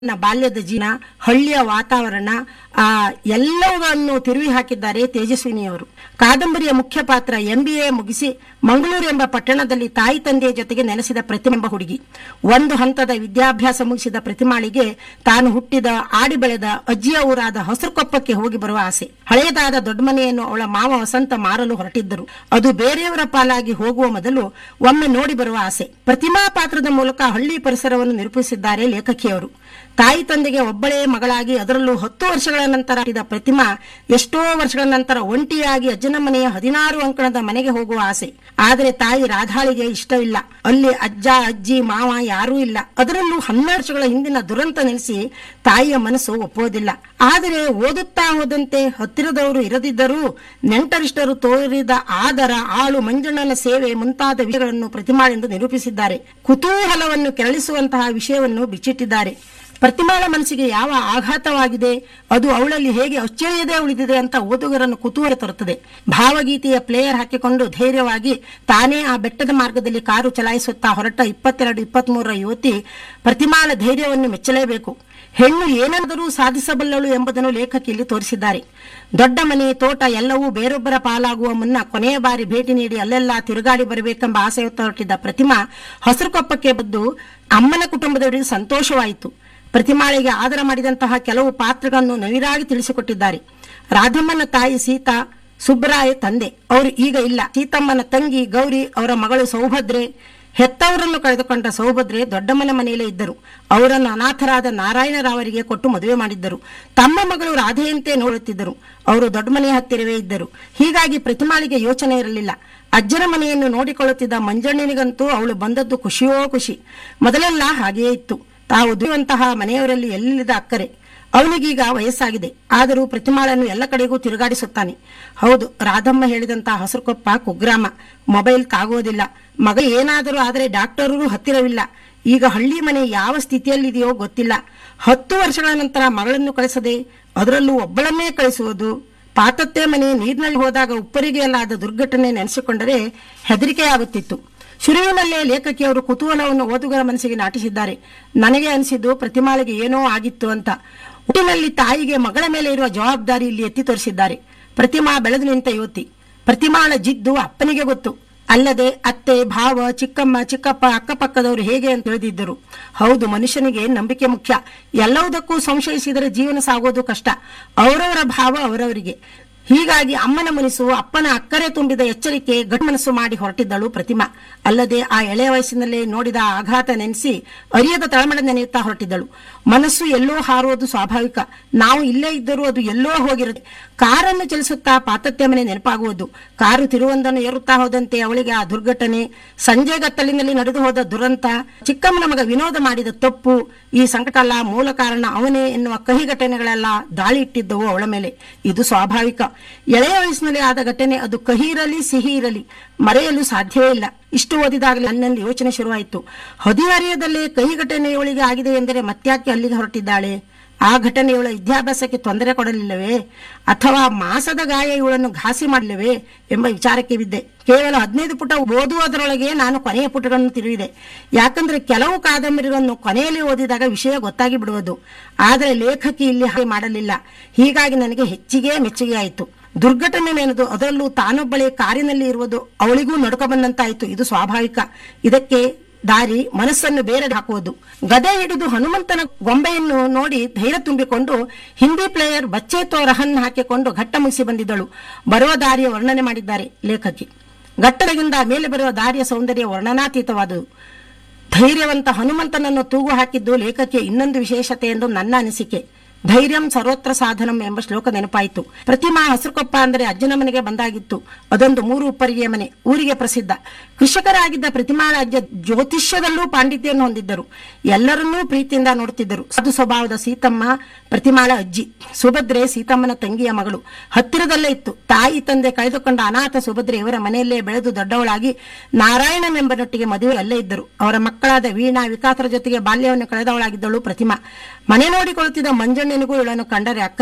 ನನ್ನ ಬಾಲ್ಯದ ಜೀವನ ಹಳ್ಳಿಯ ವಾತಾವರಣ ಆ ಎಲ್ಲವನ್ನು ತಿರುವಿ ಹಾಕಿದ್ದಾರೆ ತೇಜಸ್ವಿನಿಯವರು ಕಾದಂಬರಿಯ ಮುಖ್ಯ ಪಾತ್ರ ಎಂಬಿಎ ಮುಗಿಸಿ ಮಂಗಳೂರು ಎಂಬ ಪಟ್ಟಣದಲ್ಲಿ ತಾಯಿ ತಂದೆಯ ಜೊತೆಗೆ ನೆಲೆಸಿದ ಪ್ರತಿಮೆ ಎಂಬ ಹುಡುಗಿ ಒಂದು ಹಂತದ ವಿದ್ಯಾಭ್ಯಾಸ ಮುಗಿಸಿದ ಪ್ರತಿಮಾಳಿಗೆ ತಾನು ಹುಟ್ಟಿದ ಆಡಿ ಬೆಳೆದ ಅಜ್ಜಿಯ ಊರಾದ ಹಸಿರುಕೊಪ್ಪಕ್ಕೆ ಹೋಗಿ ಬರುವ ಆಸೆ ಹಳೆಯದಾದ ದೊಡ್ಡ ಮನೆಯನ್ನು ಅವಳ ಮಾವ ವಸಂತ ಮಾರಲು ಹೊರಟಿದ್ದರು ಅದು ಬೇರೆಯವರ ಪಾಲಾಗಿ ಹೋಗುವ ಮೊದಲು ಒಮ್ಮೆ ನೋಡಿ ಬರುವ ಆಸೆ ಪ್ರತಿಮಾ ಪಾತ್ರದ ಮೂಲಕ ಹಳ್ಳಿ ಪರಿಸರವನ್ನು ನಿರೂಪಿಸಿದ್ದಾರೆ ಲೇಖಕಿಯವರು ತಾಯಿ ತಂದೆಗೆ ಒಬ್ಬಳೇ ಮಗಳಾಗಿ ಅದರಲ್ಲೂ ಹತ್ತು ವರ್ಷಗಳ ನಂತರ ಹುಟ್ಟಿದ ಪ್ರತಿಮಾ ಎಷ್ಟೋ ವರ್ಷಗಳ ನಂತರ ಒಂಟಿಯಾಗಿ ಅಜ್ಜನ ಮನೆಯ ಹದಿನಾರು ಅಂಕಣದ ಮನೆಗೆ ಹೋಗುವ ಆಸೆ ಆದರೆ ತಾಯಿ ರಾಧಾಳಿಗೆ ಇಷ್ಟವಿಲ್ಲ ಅಲ್ಲಿ ಅಜ್ಜ ಅಜ್ಜಿ ಮಾವ ಯಾರೂ ಇಲ್ಲ ಅದರಲ್ಲೂ ಹನ್ನೆರಡು ವರ್ಷಗಳ ಹಿಂದಿನ ದುರಂತ ನೆನೆಸಿ ತಾಯಿಯ ಮನಸ್ಸು ಒಪ್ಪೋದಿಲ್ಲ ಆದರೆ ಓದುತ್ತಾ ಹೋದಂತೆ ಹತ್ತಿರದವರು ಇರದಿದ್ದರೂ ನೆಂಟರಿಷ್ಟರು ತೋರಿದ ಆದರ ಆಳು ಮಂಜಣ್ಣನ ಸೇವೆ ಮುಂತಾದ ವಿಷಯಗಳನ್ನು ಪ್ರತಿಮಾಳೆಂದು ನಿರೂಪಿಸಿದ್ದಾರೆ ಕುತೂಹಲವನ್ನು ಕೆರಳಿಸುವಂತಹ ವಿಷಯವನ್ನು ಬಿಚ್ಚಿಟ್ಟಿದ್ದಾರೆ ಪ್ರತಿಮಾಳ ಮನಸ್ಸಿಗೆ ಯಾವ ಆಘಾತವಾಗಿದೆ ಅದು ಅವಳಲ್ಲಿ ಹೇಗೆ ಅಚ್ಚಳಿಯದೇ ಉಳಿದಿದೆ ಅಂತ ಓದುಗರನ್ನು ಕುತೂಹಲ ತರುತ್ತದೆ ಭಾವಗೀತೆಯ ಪ್ಲೇಯರ್ ಹಾಕಿಕೊಂಡು ಧೈರ್ಯವಾಗಿ ತಾನೇ ಆ ಬೆಟ್ಟದ ಮಾರ್ಗದಲ್ಲಿ ಕಾರು ಚಲಾಯಿಸುತ್ತಾ ಹೊರಟ ಇಪ್ಪತ್ತೆರಡು ಇಪ್ಪತ್ಮೂರರ ಯುವತಿ ಪ್ರತಿಮಾಳ ಧೈರ್ಯವನ್ನು ಮೆಚ್ಚಲೇಬೇಕು ಹೆಣ್ಣು ಏನಾದರೂ ಸಾಧಿಸಬಲ್ಲಳು ಎಂಬುದನ್ನು ಲೇಖಕಿ ಇಲ್ಲಿ ತೋರಿಸಿದ್ದಾರೆ ದೊಡ್ಡ ಮನೆ ತೋಟ ಎಲ್ಲವೂ ಬೇರೊಬ್ಬರ ಪಾಲಾಗುವ ಮುನ್ನ ಕೊನೆಯ ಬಾರಿ ಭೇಟಿ ನೀಡಿ ಅಲ್ಲೆಲ್ಲ ತಿರುಗಾಡಿ ಬರಬೇಕೆಂಬ ಆಸೆ ಹೊರಟಿದ್ದ ಪ್ರತಿಮಾ ಹಸಿರುಕೊಪ್ಪಕ್ಕೆ ಬಂದು ಅಮ್ಮನ ಕುಟುಂಬದವರಿಗೆ ಸಂತೋಷವಾಯಿತು ಪ್ರತಿಮಾಳಿಗೆ ಆದರ ಮಾಡಿದಂತಹ ಕೆಲವು ಪಾತ್ರಗಳನ್ನು ನವಿರಾಗಿ ತಿಳಿಸಿಕೊಟ್ಟಿದ್ದಾರೆ ರಾಧಮ್ಮನ ತಾಯಿ ಸೀತಾ ಸುಬ್ರಾಯ ತಂದೆ ಅವರು ಈಗ ಇಲ್ಲ ಸೀತಮ್ಮನ ತಂಗಿ ಗೌರಿ ಅವರ ಮಗಳು ಸೌಭದ್ರೆ ಹೆತ್ತವರನ್ನು ಕಳೆದುಕೊಂಡ ಸೌಭದ್ರೆ ದೊಡ್ಡಮ್ಮನ ಮನೆಯಲ್ಲೇ ಇದ್ದರು ಅವರನ್ನು ಅನಾಥರಾದ ನಾರಾಯಣರಾವರಿಗೆ ಕೊಟ್ಟು ಮದುವೆ ಮಾಡಿದ್ದರು ತಮ್ಮ ಮಗಳು ರಾಧೆಯಂತೆ ನೋಡುತ್ತಿದ್ದರು ಅವರು ದೊಡ್ಡ ಮನೆಯ ಹತ್ತಿರವೇ ಇದ್ದರು ಹೀಗಾಗಿ ಪ್ರತಿಮಾಳಿಗೆ ಯೋಚನೆ ಇರಲಿಲ್ಲ ಅಜ್ಜನ ಮನೆಯನ್ನು ನೋಡಿಕೊಳ್ಳುತ್ತಿದ್ದ ಮಂಜಣ್ಣನಿಗಂತೂ ಅವಳು ಬಂದದ್ದು ಖುಷಿಯೋ ಖುಷಿ ಮೊದಲೆಲ್ಲ ಹಾಗೆಯೇ ಇತ್ತು ತಾವು ದುಡಿಯುವಂತಹ ಮನೆಯವರಲ್ಲಿ ಎಲ್ಲಿಲ್ಲದ ಅಕ್ಕರೆ ಅವನಿಗೀಗ ವಯಸ್ಸಾಗಿದೆ ಆದರೂ ಪ್ರತಿಮಾಳನ್ನು ಎಲ್ಲ ಕಡೆಗೂ ತಿರುಗಾಡಿಸುತ್ತಾನೆ ಹೌದು ರಾಧಮ್ಮ ಹೇಳಿದಂತಹ ಹಸಿರುಕೊಪ್ಪ ಕುಗ್ರಾಮ ಮೊಬೈಲ್ ತಾಗೋದಿಲ್ಲ ಮಗ ಏನಾದರೂ ಆದರೆ ಡಾಕ್ಟರೂ ಹತ್ತಿರವಿಲ್ಲ ಈಗ ಹಳ್ಳಿ ಮನೆ ಯಾವ ಸ್ಥಿತಿಯಲ್ಲಿದೆಯೋ ಗೊತ್ತಿಲ್ಲ ಹತ್ತು ವರ್ಷಗಳ ನಂತರ ಮಗಳನ್ನು ಕಳಿಸದೆ ಅದರಲ್ಲೂ ಒಬ್ಬಳನ್ನೇ ಕಳಿಸುವುದು ಪಾತತ್ತೆ ಮನೆ ನೀರಿನಲ್ಲಿ ಹೋದಾಗ ಉಪ್ಪರಿಗೆ ಆದ ದುರ್ಘಟನೆ ನೆನೆಸಿಕೊಂಡರೆ ಹೆದರಿಕೆಯಾಗುತ್ತಿತ್ತು ಶುರುವಿನಲ್ಲೇ ಲೇಖಕಿಯವರು ಕುತೂಹಲವನ್ನು ಓದುಗರ ಮನಸ್ಸಿಗೆ ನಾಟಿಸಿದ್ದಾರೆ ನನಗೆ ಅನಿಸಿದ್ದು ಪ್ರತಿಮಾಳಿಗೆ ಏನೋ ಆಗಿತ್ತು ಅಂತ ಹುಟ್ಟಿನಲ್ಲಿ ತಾಯಿಗೆ ಮಗಳ ಮೇಲೆ ಇರುವ ಜವಾಬ್ದಾರಿ ಇಲ್ಲಿ ಎತ್ತಿ ತೋರಿಸಿದ್ದಾರೆ ಪ್ರತಿಮಾ ಬೆಳೆದು ನಿಂತ ಯುವತಿ ಪ್ರತಿಮಾಳ ಜಿದ್ದು ಅಪ್ಪನಿಗೆ ಗೊತ್ತು ಅಲ್ಲದೆ ಅತ್ತೆ ಭಾವ ಚಿಕ್ಕಮ್ಮ ಚಿಕ್ಕಪ್ಪ ಅಕ್ಕಪಕ್ಕದವರು ಹೇಗೆ ಅಂತ ತಿಳಿದಿದ್ದರು ಹೌದು ಮನುಷ್ಯನಿಗೆ ನಂಬಿಕೆ ಮುಖ್ಯ ಎಲ್ಲವುದಕ್ಕೂ ಸಂಶಯಿಸಿದರೆ ಜೀವನ ಸಾಗೋದು ಕಷ್ಟ ಅವರವರ ಭಾವ ಅವರವರಿಗೆ ಹೀಗಾಗಿ ಅಮ್ಮನ ಮನಸ್ಸು ಅಪ್ಪನ ಅಕ್ಕರೆ ತುಂಬಿದ ಎಚ್ಚರಿಕೆ ಗಟ್ಟು ಮನಸ್ಸು ಮಾಡಿ ಹೊರಟಿದ್ದಳು ಪ್ರತಿಮಾ ಅಲ್ಲದೆ ಆ ಎಳೆಯ ವಯಸ್ಸಿನಲ್ಲೇ ನೋಡಿದ ಆಘಾತ ನೆನೆಸಿ ಅರಿಯದ ತಳಮಳ ನೆನೆಯುತ್ತಾ ಹೊರಟಿದ್ದಳು ಮನಸ್ಸು ಎಲ್ಲೋ ಹಾರುವುದು ಸ್ವಾಭಾವಿಕ ನಾವು ಇಲ್ಲೇ ಇದ್ದರೂ ಅದು ಎಲ್ಲೋ ಹೋಗಿರುತ್ತೆ ಕಾರನ್ನು ಚಲಿಸುತ್ತಾ ಪಾತತ್ಯ ಮನೆ ನೆನಪಾಗುವುದು ಕಾರು ತಿರುವೊಂದನ್ನು ಏರುತ್ತಾ ಹೋದಂತೆ ಅವಳಿಗೆ ಆ ದುರ್ಘಟನೆ ಸಂಜೆ ಗತ್ತಲಿನಲ್ಲಿ ನಡೆದು ಹೋದ ದುರಂತ ಚಿಕ್ಕಮ್ಮನ ಮಗ ವಿನೋದ ಮಾಡಿದ ತಪ್ಪು ಈ ಸಂಕಟಲ್ಲ ಮೂಲ ಕಾರಣ ಅವನೇ ಎನ್ನುವ ಕಹಿ ಘಟನೆಗಳೆಲ್ಲ ದಾಳಿ ಇಟ್ಟಿದ್ದವು ಅವಳ ಮೇಲೆ ಇದು ಸ್ವಾಭಾವಿಕ ಎಳೆಯ ವಯಸ್ಸಿನಲ್ಲಿ ಆದ ಘಟನೆ ಅದು ಕಹಿ ಇರಲಿ ಸಿಹಿ ಇರಲಿ ಮರೆಯಲು ಸಾಧ್ಯವೇ ಇಲ್ಲ ಇಷ್ಟು ಓದಿದಾಗಲೇ ನನ್ನಲ್ಲಿ ಯೋಚನೆ ಶುರುವಾಯಿತು ಹದಿಹರೆಯದಲ್ಲೇ ಕಹಿ ಘಟನೆ ಇವಳಿಗೆ ಆಗಿದೆ ಎಂದರೆ ಮತ್ಯಾಕೆ ಅಲ್ಲಿಗೆ ಹೊರಟಿದ್ದಾಳೆ ಆ ಘಟನೆ ಇವಳ ವಿದ್ಯಾಭ್ಯಾಸಕ್ಕೆ ತೊಂದರೆ ಕೊಡಲಿಲ್ಲವೇ ಅಥವಾ ಮಾಸದ ಗಾಯ ಇವಳನ್ನು ಘಾಸಿ ಮಾಡಲಿಲ್ಲವೇ ಎಂಬ ವಿಚಾರಕ್ಕೆ ಬಿದ್ದೆ ಕೇವಲ ಹದಿನೈದು ಪುಟ ಓದುವುದರೊಳಗೆ ನಾನು ಕೊನೆಯ ಪುಟಗಳನ್ನು ತಿರುವಿದೆ ಯಾಕಂದ್ರೆ ಕೆಲವು ಕಾದಂಬರಿಗಳನ್ನು ಕೊನೆಯಲ್ಲಿ ಓದಿದಾಗ ವಿಷಯ ಗೊತ್ತಾಗಿ ಬಿಡುವುದು ಆದರೆ ಲೇಖಕಿ ಇಲ್ಲಿ ಹಾಗೆ ಮಾಡಲಿಲ್ಲ ಹೀಗಾಗಿ ನನಗೆ ಹೆಚ್ಚಿಗೆ ಮೆಚ್ಚುಗೆ ಆಯಿತು ದುರ್ಘಟನೆ ನೆನೆದು ಅದರಲ್ಲೂ ತಾನೊಬ್ಬಳೇ ಕಾರಿನಲ್ಲಿ ಇರುವುದು ಅವಳಿಗೂ ನಡುಕ ಬಂದಂತಾಯಿತು ಇದು ಸ್ವಾಭಾವಿಕ ಇದಕ್ಕೆ ದಾರಿ ಮನಸ್ಸನ್ನು ಬೇರೆ ಹಾಕುವುದು ಗದೆ ಹಿಡಿದು ಹನುಮಂತನ ಗೊಂಬೆಯನ್ನು ನೋಡಿ ಧೈರ್ಯ ತುಂಬಿಕೊಂಡು ಹಿಂದಿ ಪ್ಲೇಯರ್ ಬಚ್ಚೆ ತೋ ರಹನ್ ಹಾಕಿಕೊಂಡು ಘಟ್ಟ ಮುಗಿಸಿ ಬಂದಿದ್ದಳು ಬರುವ ದಾರಿಯ ವರ್ಣನೆ ಮಾಡಿದ್ದಾರೆ ಲೇಖಕಿ ಘಟ್ಟಡಗಿಂದ ಮೇಲೆ ಬರುವ ದಾರಿಯ ಸೌಂದರ್ಯ ವರ್ಣನಾತೀತವಾದುದು ಧೈರ್ಯವಂತ ಹನುಮಂತನನ್ನು ತೂಗು ಹಾಕಿದ್ದು ಲೇಖಕಿಯ ಇನ್ನೊಂದು ವಿಶೇಷತೆ ಎಂದು ನನ್ನ ಅನಿಸಿಕೆ ಧೈರ್ಯಂ ಸರ್ವತ್ರ ಸಾಧನಂ ಎಂಬ ಶ್ಲೋಕ ನೆನಪಾಯಿತು ಪ್ರತಿಮಾ ಹಸಿರುಕೊಪ್ಪ ಅಂದರೆ ಅಜ್ಜನ ಮನೆಗೆ ಬಂದಾಗಿತ್ತು ಅದೊಂದು ಮೂರು ಉಪ್ಪರಿಗೆ ಮನೆ ಊರಿಗೆ ಪ್ರಸಿದ್ಧ ಕೃಷಿಕರಾಗಿದ್ದ ಪ್ರತಿಮಾಳ ಅಜ್ಜ ಜ್ಯೋತಿಷ್ಯದಲ್ಲೂ ಪಾಂಡಿತ್ಯವನ್ನು ಹೊಂದಿದ್ದರು ಎಲ್ಲರನ್ನೂ ಪ್ರೀತಿಯಿಂದ ನೋಡುತ್ತಿದ್ದರು ಸಾಧು ಸ್ವಭಾವದ ಸೀತಮ್ಮ ಪ್ರತಿಮಾಳ ಅಜ್ಜಿ ಸುಭದ್ರೆ ಸೀತಮ್ಮನ ತಂಗಿಯ ಮಗಳು ಹತ್ತಿರದಲ್ಲೇ ಇತ್ತು ತಾಯಿ ತಂದೆ ಕಳೆದುಕೊಂಡ ಅನಾಥ ಸುಭದ್ರೆ ಇವರ ಮನೆಯಲ್ಲೇ ಬೆಳೆದು ದೊಡ್ಡವಳಾಗಿ ನಾರಾಯಣನೆಂಬನೊಟ್ಟಿಗೆ ಮದುವೆ ಅಲ್ಲೇ ಇದ್ದರು ಅವರ ಮಕ್ಕಳಾದ ವೀಣಾ ವಿಕಾಸರ ಜೊತೆಗೆ ಬಾಲ್ಯವನ್ನು ಕಳೆದವಳಾಗಿದ್ದಳು ಪ್ರತಿಮಾ ಮನೆ ನೋಡಿಕೊಳ್ಳುತ್ತಿದ್ದ ಮಂಜಣ್ಣನಿಗೂ ಇವಳನ್ನು ಕಂಡರೆ ಅಕ್ಕರೆ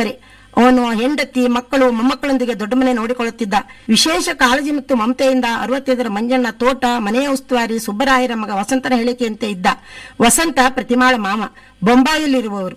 ಅವನು ಹೆಂಡತಿ ಮಕ್ಕಳು ಮೊಮ್ಮಕ್ಕಳೊಂದಿಗೆ ದೊಡ್ಡ ಮನೆ ನೋಡಿಕೊಳ್ಳುತ್ತಿದ್ದ ವಿಶೇಷ ಕಾಳಜಿ ಮತ್ತು ಮಮತೆಯಿಂದ ಅರವತ್ತೈದರ ಮಂಜಣ್ಣ ತೋಟ ಮನೆಯ ಉಸ್ತುವಾರಿ ಸುಬ್ಬರಾಯರ ಮಗ ವಸಂತನ ಹೇಳಿಕೆಯಂತೆ ಇದ್ದ ವಸಂತ ಪ್ರತಿಮಾಳ ಮಾವ ಬೊಂಬಾಯಿಯಲ್ಲಿರುವವರು